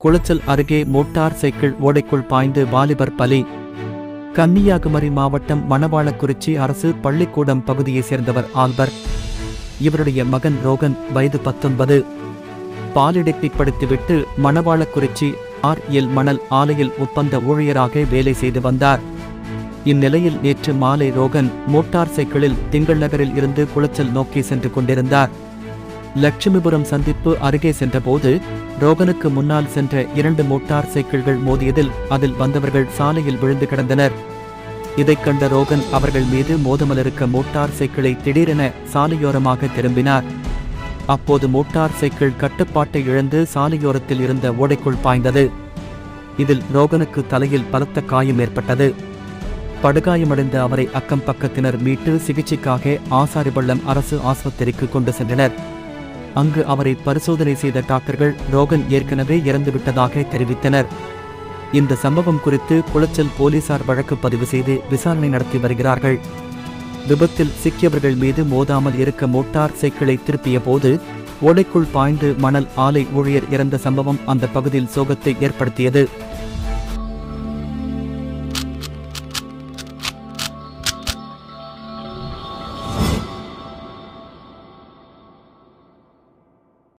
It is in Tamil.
குளச்சல் அருகே மோட்டார் சைக்கிள் ஓடைக்குள் பாய்ந்து வாலிபர் பலி கன்னியாகுமரி மாவட்டம் மணவாளக்குறிச்சி அரசு பள்ளிக்கூடம் பகுதியைச் சேர்ந்தவர் ஆல்பர் இவருடைய மகன் ரோகன் வயது பத்தொன்பது பாலிடெக்டி படித்துவிட்டு மணவாளக்குறிச்சி ஆர் எல் மணல் ஆலையில் ஒப்பந்த ஊழியராக வேலை செய்து வந்தார் இந்நிலையில் நேற்று மாலை ரோகன் மோட்டார் சைக்கிளில் திங்கள் நகரில் இருந்து குளச்சல் நோக்கி சென்று கொண்டிருந்தார் லட்சுமிபுரம் சந்திப்பு அருகே சென்றபோது ரோகனுக்கு முன்னால் சென்ற இரண்டு மோட்டார் சைக்கிள்கள் மோதியதில் அதில் வந்தவர்கள் சாலையில் விழுந்து கிடந்தனர் இதைக் கண்ட ரோகன் அவர்கள் மீது மோதமல் இருக்க மோட்டார் சைக்கிளை திடீரென சாலையோரமாக திரும்பினார் அப்போது மோட்டார் சைக்கிள் கட்டுப்பாட்டை இழந்து சாலையோரத்தில் இருந்த ஓடைக்குள் பாய்ந்தது இதில் ரோகனுக்கு தலையில் பலத்த காயம் ஏற்பட்டது படுகாயமடைந்த அவரை அக்கம் பக்கத்தினர் மீட்டு சிகிச்சைக்காக ஆசாரிபள்ளம் அரசு ஆஸ்பத்திரிக்கு கொண்டு சென்றனர் அங்கு அவரை பரிசோதனை செய்த டாக்டர்கள் ரோகன் ஏற்கனவே இறந்துவிட்டதாக தெரிவித்தனர் இந்த சம்பவம் குறித்து குளச்சல் போலீசார் வழக்கு பதிவு செய்து விசாரணை நடத்தி வருகிறார்கள் விபத்தில் சிக்கியவர்கள் மீது மோதாமல் இருக்க மோட்டார் சைக்கிளை திருப்பிய போது ஓடைக்குள் பாய்ந்து மணல் ஆலை ஊழியர் இறந்த சம்பவம் அந்த பகுதியில் சோகத்தை ஏற்படுத்தியது